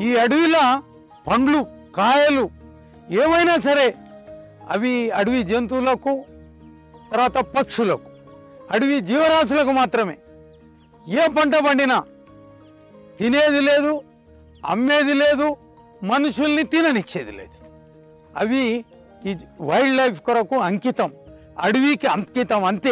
ఈ అడవిలో పండ్లు కాయలు ఏమైనా సరే అవి అడవి జంతువులకు తర్వాత పక్షులకు అడవి జీవరాశులకు మాత్రమే ఏ పంట పండినా తినేది లేదు అమ్మేది లేదు మనుషుల్ని తిననిచ్చేది లేదు అవి ఈ వైల్డ్ లైఫ్ కొరకు అంకితం అడవికి అంకితం అంతే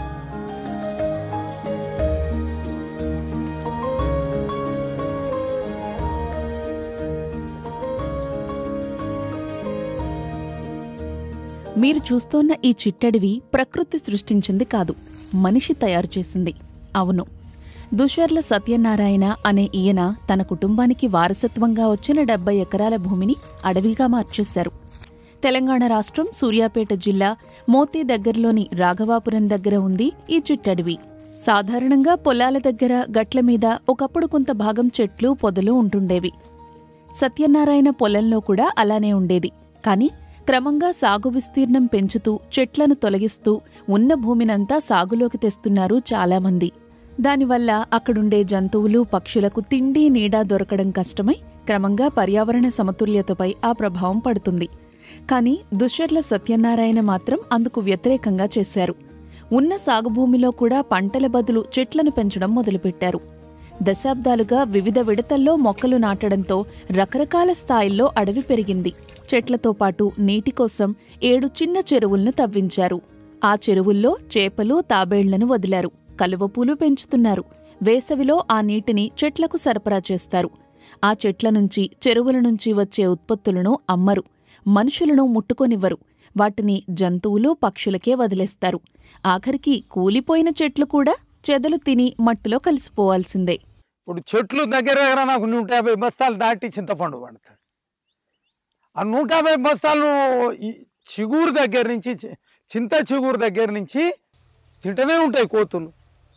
మీరు చూస్తోన్న ఈ చిట్టడివి ప్రకృతి సృష్టించింది కాదు మనిషి తయారు చేసింది అవును దుషర్ల సత్యనారాయణ అనే ఈయన తన కుటుంబానికి వారసత్వంగా వచ్చిన డెబ్బై ఎకరాల భూమిని అడవిగా మార్చేశారు తెలంగాణ రాష్ట్రం సూర్యాపేట జిల్లా మోతి దగ్గరలోని రాఘవాపురం దగ్గర ఉంది ఈ చిట్టడివి సాధారణంగా పొలాల దగ్గర గట్ల మీద ఒకప్పుడు కొంత భాగం చెట్లు పొదలు ఉంటుండేవి సత్యనారాయణ పొలంలో కూడా అలానే ఉండేది కాని క్రమంగా సాగు విస్తీర్ణం పెంచుతూ చెట్లను తొలగిస్తూ ఉన్న భూమినంతా సాగులోకి తెస్తున్నారు చాలామంది దానివల్ల అక్కడుండే జంతువులు పక్షులకు తిండి నీడ దొరకడం కష్టమై క్రమంగా పర్యావరణ సమతుల్యతపై ఆ ప్రభావం పడుతుంది కాని దుశ్శర్ల సత్యనారాయణ మాత్రం అందుకు వ్యతిరేకంగా చేశారు ఉన్న సాగుభూమిలో కూడా పంటల బదులు చెట్లను పెంచడం మొదలుపెట్టారు దశాబ్దాలుగా వివిధ విడతల్లో మొక్కలు నాటడంతో రకరకాల స్థాయిల్లో అడవి పెరిగింది చెట్లతో పాటు నీటి కోసం ఏడు చిన్న చెరువులను తవ్వించారు ఆ చెరువుల్లో చేపలు తాబేళ్లను వదిలారు కలువపూలు పెంచుతున్నారు వేసవిలో ఆ నీటిని చెట్లకు సరఫరా చేస్తారు ఆ చెట్ల నుంచి చెరువుల నుంచి వచ్చే ఉత్పత్తులను అమ్మరు మనుషులను ముట్టుకొనివ్వరు వాటిని జంతువులు పక్షులకే వదిలేస్తారు ఆఖరికి కూలిపోయిన చెట్లు కూడా చెదలు తిని మట్టిలో కలిసిపోవాల్సిందే ఇప్పుడు చెట్లు దగ్గర దగ్గర నాకు నూట యాభై బస్తాలు దాటి చింతపండు పండుతాడు ఆ నూట యాభై బస్తాలు ఈ చిగురు దగ్గర నుంచి చి- చింత చిగురు దగ్గర నుంచి తింటూనే ఉంటాయి కోతులు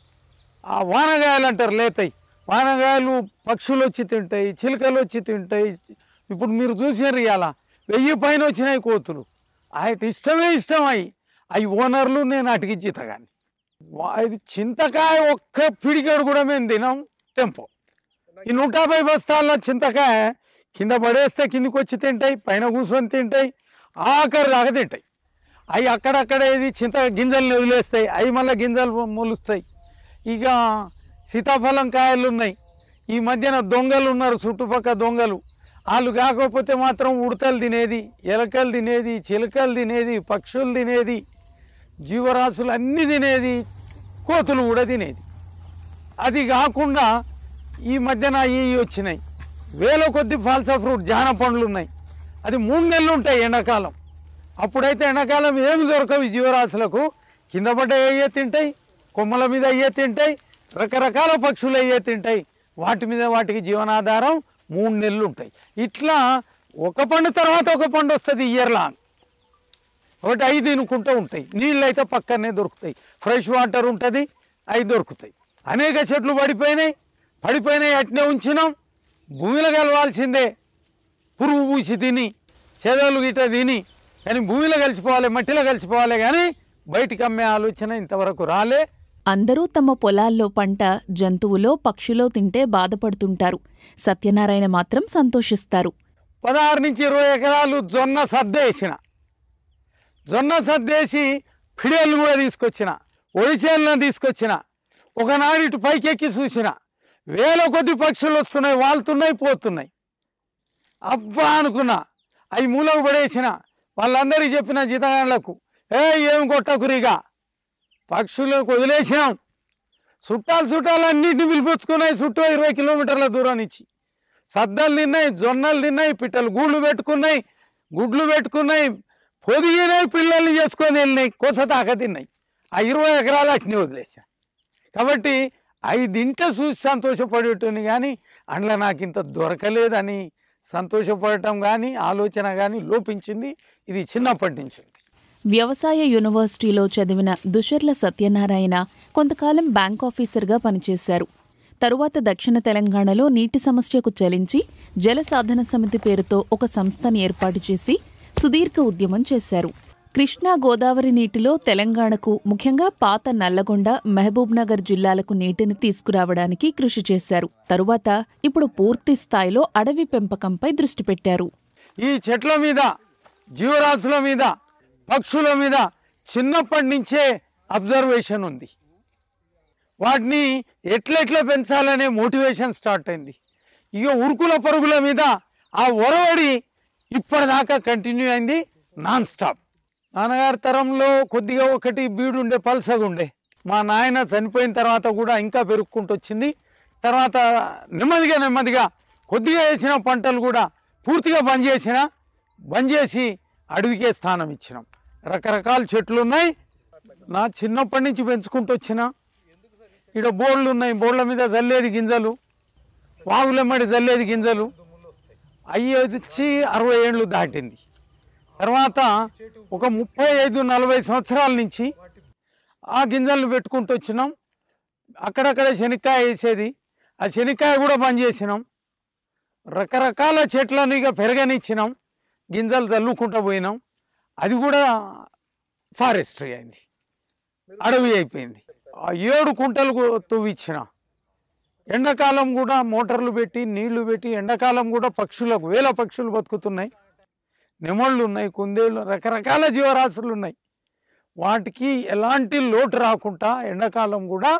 ఆ వానగాయలు అంటారు లేతాయి వానగాయలు పక్షులు వచ్చి తింటాయి చిలుకలు వచ్చి తింటాయి ఇప్పుడు మీరు చూసారు ఇవాళ వెయ్యి పైన వచ్చినాయి కోతులు ఆయన ఇష్టమే ఇష్టం అయి అవి ఓనర్లు నేను అటికిచ్చిత కానీ వా- ఇది చింతకాయ ఒక్క పిడికాడు కూడా మేము తినాం తెంపం ఈ నూట యాభై బస్తాల చింతకాయ కింద పడేస్తే కిందికి వచ్చి తింటాయి పైన కూర్చొని తింటాయి ఆఖరి దాకా తింటాయి అవి అక్కడక్కడ ఇది చింత గింజల్ని వదిలేస్తాయి అవి మళ్ళీ గింజలు మొలుస్తాయి ఇక సీతాఫలం కాయలు ఉన్నాయి ఈ మధ్యన దొంగలు ఉన్నారు చుట్టుపక్కల దొంగలు వాళ్ళు కాకపోతే మాత్రం ఉడతలు తినేది ఎలకలు తినేది చిలకలు తినేది పక్షులు తినేది జీవరాశులు అన్నీ తినేది కోతులు కూడా తినేది అది కాకుండా ఈ మధ్యన ఈ వచ్చినాయి వేల కొద్ది ఫాల్సా ఫ్రూట్ జాన పండ్లు ఉన్నాయి అది మూడు నెలలు ఉంటాయి ఎండాకాలం అప్పుడైతే ఎండాకాలం ఏమి దొరకవు ఈ జీవరాశులకు కింద పడ్డ అయ్యే తింటాయి కొమ్మల మీద అయ్యే తింటాయి రకరకాల పక్షులు అయ్యే తింటాయి వాటి మీద వాటికి జీవనాధారం మూడు నెలలు ఉంటాయి ఇట్లా ఒక పండు తర్వాత ఒక పండు వస్తుంది ఇయర్ లాంగ్ ఒకటి అవి తినుకుంటూ ఉంటాయి నీళ్ళు అయితే పక్కనే దొరుకుతాయి ఫ్రెష్ వాటర్ ఉంటుంది అవి దొరుకుతాయి అనేక చెట్లు పడిపోయినాయి పడిపోయినాయి అట్నే ఉంచినాం భూమిలో కలవాల్సిందే పురుగు పూసి తిని చెదలు గిట్ట తిని కానీ భూమిలో కలిసిపోవాలి మట్టిలో కలిసిపోవాలి కానీ బయటికి అమ్మే ఆలోచన ఇంతవరకు రాలే అందరూ తమ పొలాల్లో పంట జంతువులో పక్షులో తింటే బాధపడుతుంటారు సత్యనారాయణ మాత్రం సంతోషిస్తారు పదహారు నుంచి ఇరవై ఎకరాలు జొన్న సద్దేసిన జొన్న సద్దేసి ఫిడేలు కూడా తీసుకొచ్చిన ఒడిచేలను తీసుకొచ్చిన ఒకనాడు ఇటు పైకెక్కి చూసిన వేల కొద్ది పక్షులు వస్తున్నాయి వాళ్తున్నాయి పోతున్నాయి అబ్బా అనుకున్నా అవి మూలకు పడేసిన వాళ్ళందరికీ చెప్పిన జీతగాళ్ళకు ఏ ఏం కొట్టకురిగా పక్షులకు వదిలేసినాం చుట్టాలు చుట్టాలు అన్నింటిని పిలిపించుకున్నాయి చుట్టూ ఇరవై కిలోమీటర్ల దూరం నుంచి సద్దలు తిన్నాయి జొన్నలు తిన్నాయి పిట్టలు గూళ్ళు పెట్టుకున్నాయి గుడ్లు పెట్టుకున్నాయి పొదిగినాయి పిల్లల్ని చేసుకొని వెళ్ళినాయి కొసతాక తిన్నాయి ఆ ఇరవై ఎకరాలు అట్నే వదిలేసా కాబట్టి అవి తింటే చూసి సంతోషపడేటోని కానీ అందులో నాకు ఇంత దొరకలేదని సంతోషపడటం కానీ ఆలోచన కానీ లోపించింది ఇది చిన్నప్పటి నుంచి ఉంది వ్యవసాయ యూనివర్సిటీలో చదివిన దుషర్ల సత్యనారాయణ కొంతకాలం బ్యాంక్ ఆఫీసర్గా పనిచేశారు తరువాత దక్షిణ తెలంగాణలో నీటి సమస్యకు చలించి జల సాధన సమితి పేరుతో ఒక సంస్థని ఏర్పాటు చేసి సుదీర్ఘ ఉద్యమం చేశారు కృష్ణా గోదావరి నీటిలో తెలంగాణకు ముఖ్యంగా పాత నల్లగొండ మహబూబ్నగర్ జిల్లాలకు నీటిని తీసుకురావడానికి కృషి చేశారు తరువాత ఇప్పుడు పూర్తి స్థాయిలో అడవి పెంపకంపై దృష్టి పెట్టారు ఈ చెట్ల మీద జీవరాశుల మీద పక్షుల మీద చిన్నప్పటి నుంచే అబ్జర్వేషన్ ఉంది వాటిని ఎట్లెట్లా పెంచాలనే మోటివేషన్ స్టార్ట్ అయింది ఇక ఉరుకుల పరుగుల మీద ఆ ఒరవడి ఇప్పటిదాకా కంటిన్యూ అయింది నాన్ స్టాప్ నాన్నగారి తరంలో కొద్దిగా ఒకటి బీడుండే పల్సగుండే మా నాయన చనిపోయిన తర్వాత కూడా ఇంకా పెరుక్కుంటూ వచ్చింది తర్వాత నెమ్మదిగా నెమ్మదిగా కొద్దిగా వేసిన పంటలు కూడా పూర్తిగా బంద్ చేసిన బంద్ చేసి అడవికే స్థానం ఇచ్చినాం రకరకాల చెట్లు ఉన్నాయి నా చిన్నప్పటి నుంచి పెంచుకుంటూ వచ్చిన ఇక్కడ బోర్లు ఉన్నాయి బోర్ల మీద జల్లేది గింజలు వాగులెమ్మడి జల్లేది గింజలు అయ్యి వచ్చి అరవై ఏళ్ళు దాటింది తర్వాత ఒక ముప్పై ఐదు నలభై సంవత్సరాల నుంచి ఆ గింజలను పెట్టుకుంటూ వచ్చినాం అక్కడక్కడ శనక్కాయ వేసేది ఆ శనక్కాయ కూడా బంద్ చేసినాం రకరకాల చెట్లను ఇక పెరగనిచ్చినాం గింజలు చల్లుకుంటూ పోయినాం అది కూడా ఫారెస్ట్రీ అయింది అడవి అయిపోయింది ఆ ఏడు కుంటలు కు- తవ్విచ్చిన ఎండాకాలం కూడా మోటార్లు పెట్టి నీళ్లు పెట్టి ఎండాకాలం కూడా పక్షులకు వేల పక్షులు బతుకుతున్నాయి నెమళ్ళు ఉన్నాయి కుందేళ్ళు రకరకాల జీవరాశులు ఉన్నాయి వాటికి ఎలాంటి లోటు రాకుండా ఎండాకాలం కూడా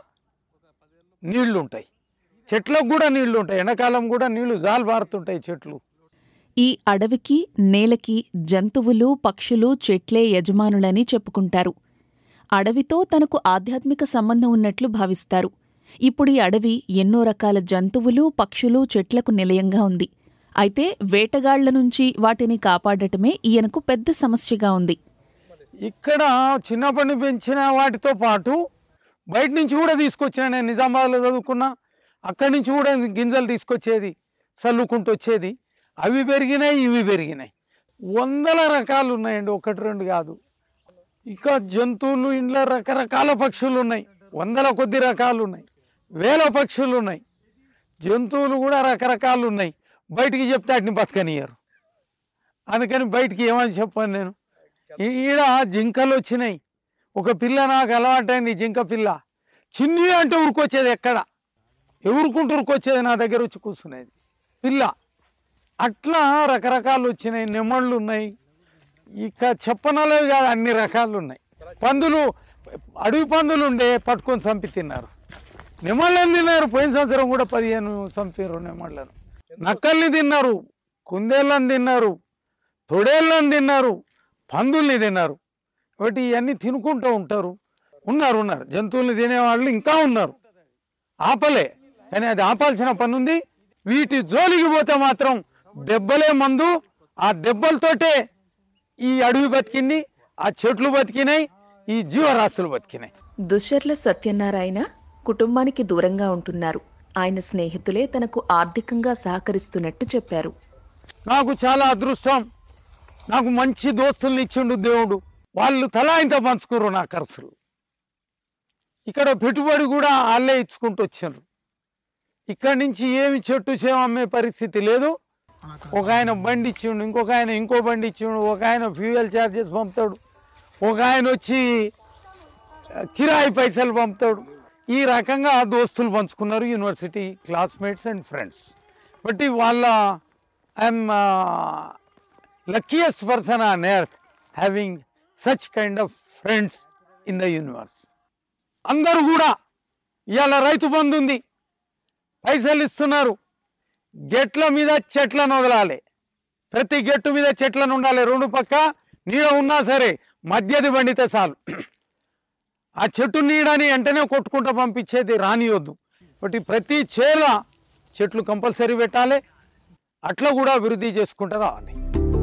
నీళ్లు ఉంటాయి చెట్లకు కూడా నీళ్లు ఉంటాయి ఎండాకాలం కూడా నీళ్లు జాలు పారుతుంటాయి చెట్లు ఈ అడవికి నేలకి జంతువులు పక్షులు చెట్లే యజమానులని చెప్పుకుంటారు అడవితో తనకు ఆధ్యాత్మిక సంబంధం ఉన్నట్లు భావిస్తారు ఇప్పుడు ఈ అడవి ఎన్నో రకాల జంతువులు పక్షులు చెట్లకు నిలయంగా ఉంది అయితే వేటగాళ్ల నుంచి వాటిని కాపాడటమే ఈయనకు పెద్ద సమస్యగా ఉంది ఇక్కడ చిన్నప్పటి పెంచిన వాటితో పాటు బయట నుంచి కూడా తీసుకొచ్చిన నేను నిజామాబాద్లో చదువుకున్నా అక్కడి నుంచి కూడా గింజలు తీసుకొచ్చేది చల్లుకుంటూ వచ్చేది అవి పెరిగినాయి ఇవి పెరిగినాయి వందల రకాలు ఉన్నాయండి ఒకటి రెండు కాదు ఇక జంతువులు ఇంట్లో రకరకాల పక్షులు ఉన్నాయి వందల కొద్ది రకాలు ఉన్నాయి వేల పక్షులు ఉన్నాయి జంతువులు కూడా రకరకాలు ఉన్నాయి బయటికి చెప్తే వాటిని బతకనియరు అందుకని బయటికి ఏమని చెప్పాను నేను ఈ- ఈడ జింకలు వచ్చినాయి ఒక పిల్ల నాకు అలవాటైంది జింక పిల్ల చిన్ని అంటే ఉరుకొచ్చేది ఎక్కడ ఎవరుకుంటూ ఉరుకొచ్చేది నా దగ్గర వచ్చి కూర్చునేది పిల్ల అట్లా రకరకాలు వచ్చినాయి నెమళ్ళు ఉన్నాయి ఇక చెప్పనలేవి కాదు అన్ని రకాలు ఉన్నాయి పందులు అడవి పందులు ఉండే పట్టుకొని చంపి తిన్నారు నెమళ్ళని తిన్నారు పోయిన సంవత్సరం కూడా పదిహేను చంపారు నెమళ్ళను నక్కల్ని తిన్నారు కుందేళ్ళని తిన్నారు తొడేళ్ళని తిన్నారు పందుల్ని తిన్నారు కాబట్టి ఇవన్నీ తినుకుంటూ ఉంటారు ఉన్నారు ఉన్నారు జంతువుల్ని తినేవాళ్ళు ఇంకా ఉన్నారు ఆపలే కానీ అది ఆపాల్సిన పని ఉంది వీటి జోలికి పోతే మాత్రం దెబ్బలే మందు ఆ దెబ్బలతోటే ఈ అడవి బతికింది ఆ చెట్లు బతికినాయి ఈ జీవరాశులు బతికినాయి దుశ్శర్ల సత్యనారాయణ కుటుంబానికి దూరంగా ఉంటున్నారు ఆయన స్నేహితులే తనకు ఆర్థికంగా సహకరిస్తున్నట్టు చెప్పారు నాకు చాలా అదృష్టం నాకు మంచి దోస్తుల్ని ఇచ్చిండు దేవుడు వాళ్ళు తలా ఇంత పంచుకోరు నా ఖర్చులు ఇక్కడ పెట్టుబడి కూడా వాళ్ళే ఇచ్చుకుంటూ వచ్చారు ఇక్కడి నుంచి ఏమి చెట్టు చేమ అమ్మే పరిస్థితి లేదు ఒక ఆయన బండి ఇచ్చిండు ఇంకొక ఆయన ఇంకో బండి ఇచ్చిండు ఒక ఆయన ఫ్యూయల్ ఛార్జెస్ పంపుతాడు ఒక ఆయన వచ్చి ఆ, కిరాయి పైసలు పంపుతాడు ఈ రకంగా దోస్తులు పంచుకున్నారు యూనివర్సిటీ క్లాస్మేట్స్ అండ్ ఫ్రెండ్స్ బట్టి వాళ్ళ I'm luckiest person on earth having such kind of friends in the universe. అందరూ కూడా ఇవాళ రైతు బంధు ఉంది పైసలు ఇస్తున్నారు గెట్ల మీద చెట్లను వదలాలి ప్రతి గెట్టు మీద చెట్లను ఉండాలి రెండు పక్క నీడ ఉన్నా సరే మధ్యది పండితే చాలు ఆ చెట్టు నీడని వెంటనే కొట్టుకుంటూ పంపించేది రానియొద్దు బట్టి ప్రతి చేల చెట్లు కంపల్సరీ పెట్టాలి అట్లా కూడా అభివృద్ధి చేసుకుంటూ రావాలి